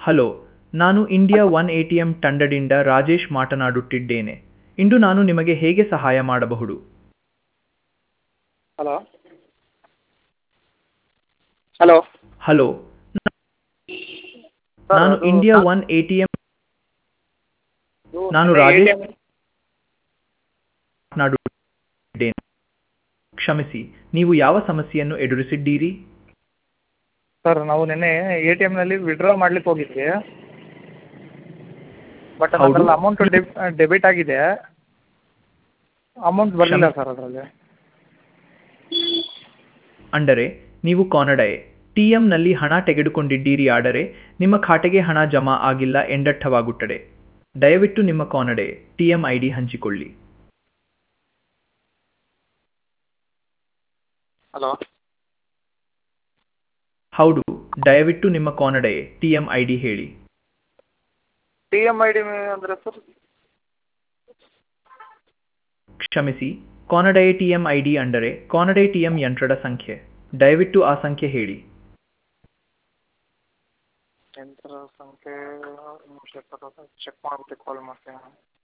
Hello ನಾನು India One A T M ತಂಡದಿಂದ ರಾಜೇಶ್ ಮಾತನಾಡುತ್ತಿದ್ದೇನೆ ಇಂದು ನಾನು ನಿಮಗೆ ಹೇಗೆ ಸಹಾಯ ಮಾಡಬಹುದು ಹಲೋ ಹಲೋ ಹಲೋ ನಾನು India One A T M ನಾನು ರಾಜೇಶ್ ಮಾತನಾಡುತ್ತಿದ್ದೇನೆ ಕ್ಷಮಿಸಿ ನೀವು ಯಾವ ಸಮಸ್ಯೆಯನ್ನು ಎದುರಿಸಿದ್ದೀರಿ ಸರ್ ನಾವು ನಿನ್ನೆ ಎ ಟಿ ಎಮ್ನಲ್ಲಿ ವಿಡ್ರಾ ಮಾಡ್ಲಿಕ್ಕೆ ಹೋಗಿದ್ವಿ ಬಟ್ ಹೌದು. ಅದರಲ್ಲಿ ಅಮೌಂಟ್ ಡೆಬಿಟ್ ಆಗಿದೆ ಅಮೌಂಟ್ ಬರಲಿಲ್ಲ ಸರ್ ಅದರಲ್ಲಿ ಅಂದರೆ ನೀವು ಕಾನಡಾಯೆ ಟಿ ಎಂನಲ್ಲಿ ಹಣ ತೆಗೆದುಕೊಂಡಿದ್ದೀರಿ ಆದರೆ ನಿಮ್ಮ ಖಾತೆಗೆ ಹಣ ಜಮಾ ಆಗಿಲ್ಲ ಎಂದರ್ಥವಾಗುತ್ತದೆ ದಯವಿಟ್ಟು ನಿಮ್ಮ ಕಾನಡೆ ಟಿ ಎಂ ಐ ಡಿ ಹಂಚಿಕೊಳ್ಳಿ ಹಲೋ ಹೌದು ದಯವಿಟ್ಟು ನಿಮ್ಮ ಕಾನಡೆ ಟಿ ಎಂ ಐ ಡಿ ಹೇಳಿ ಟಿ ಎಮ್ ಐ ಡಿ ಅಂದರೆ ಸರ್ ಕ್ಷಮಿಸಿ ಕಾನಡೆ ಟಿ ಎಂ ಐ ಡಿ ಅಂದರೆ ಕಾನಡೆ ಟಿ ಎಂ ಯಂತ್ರದ ಸಂಖ್ಯೆ ದಯವಿಟ್ಟು ಆ ಸಂಖ್ಯೆ ಹೇಳಿ ಯಂತ್ರ ಸಂಖ್ಯೆ ಚೆಕ್ ಮಾಡಿಬಿಟ್ಟು ಕಾಲ್ ಮಾಡ್ತೀನಿ